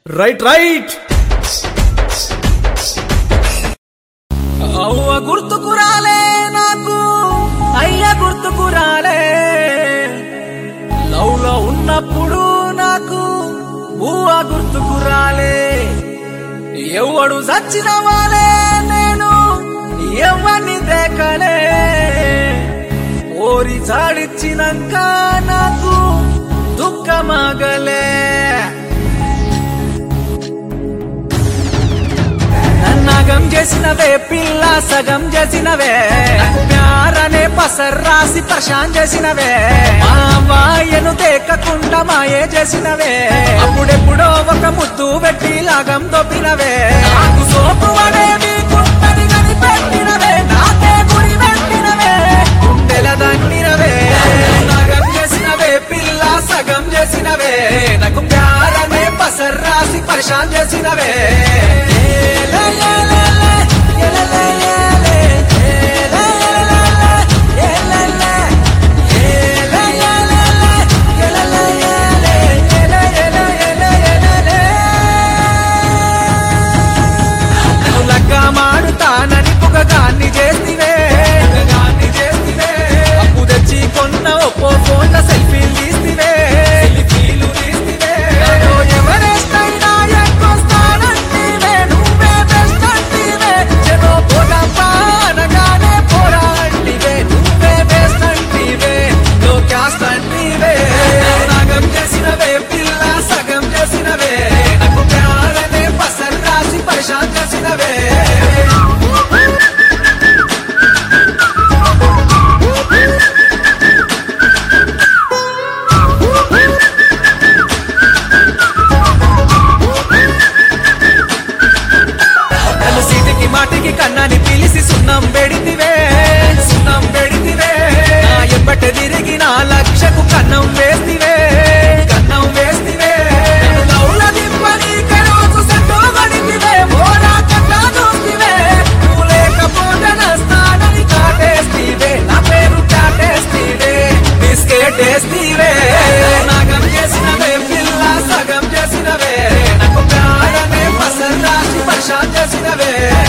Right right అవ్వ గుర్తుకు రాలే నాకు అయ్య గుర్తుకు రాలే లవ్ లో ఉన్నప్పుడు నాకు ఊహ గుర్తుకు రాలే ఎవడు చచ్చిన వాలే నేను ఎవరిని దేకలే ఓరి చాడిచ్చినాక నాకు దుఃఖమాగలే నన్నగం చేసినవే పిల్ల సగం చేసినవే ప్యారనే పసర్ రాసి ప్రశాంత్ చేసినవే మావాయను దేకకుండా మాయే చేసినవే అప్పుడెప్పుడో ఒక ముద్దు పెట్టి లాగం దొప్పినవే నాకు సోపు అనేది గుంటని కనిపెట్టినవే నాకే గురి పెట్టినవే గుండెల దండినవే నగం చేసినవే పిల్ల సగం చేసినవే నాకు ప్యారనే పసర్ రాసి పరిశాన్ చేసినవే ఏలే, ఏలే, ఏలే, ఏలే, ఏలే, ఏలే, ఏలే, ఏలే, ఏలే, ఏలే, ఏలే, ఏలే, ఏలే. నన్ను లగ్గా మాడుతానని పొగగాన్ని చేస్తివే పొగగాన్ని చేస్తివే అప్పు తెచ్చి కొన్న ఒప్పో ఫోన్ల సెల్ఫీలు తీస్తివే సెల్ఫీలు తీస్తివే నాలో ఎవరెస్టైనా ఎక్కువస్తానంటివే నువ్వే బెస్ట్ అంటివే చెరో పోదాంపా అనగానే పోరా అంటివే నువ్వే బెస్ట్ అంటివే నో క్యాస్ట్ అంటివే నాగం చేసినవే పిల్ల సగం చేసినవే నాకు ప్యారనే పసర్ రాసి పరిశాన్ చేసినవే నన్ను సీటికి మాటికి కన్నాని పిలిసి సున్నం పెడితివే సున్నం పెడితివే నా ఎబ్బట తిరిగి నా లక్షకు కన్నం వేస్తివే కన్నం వేస్తివే నన్ను లౌల దింపని కరోజు సెట్టో గడితివే మోరా కట్టా దోస్తివే నువ్వు లేకపోతే నస్తానని కాటేస్తివే నా పేరు చాటేస్తివే బిస్కెట్ వేస్తివే నాగం చేసినవే పిల్ల సగం చేసినవే నాకు ప్రాణమే పసర్ రాసి పరిశాన్ చేసినవే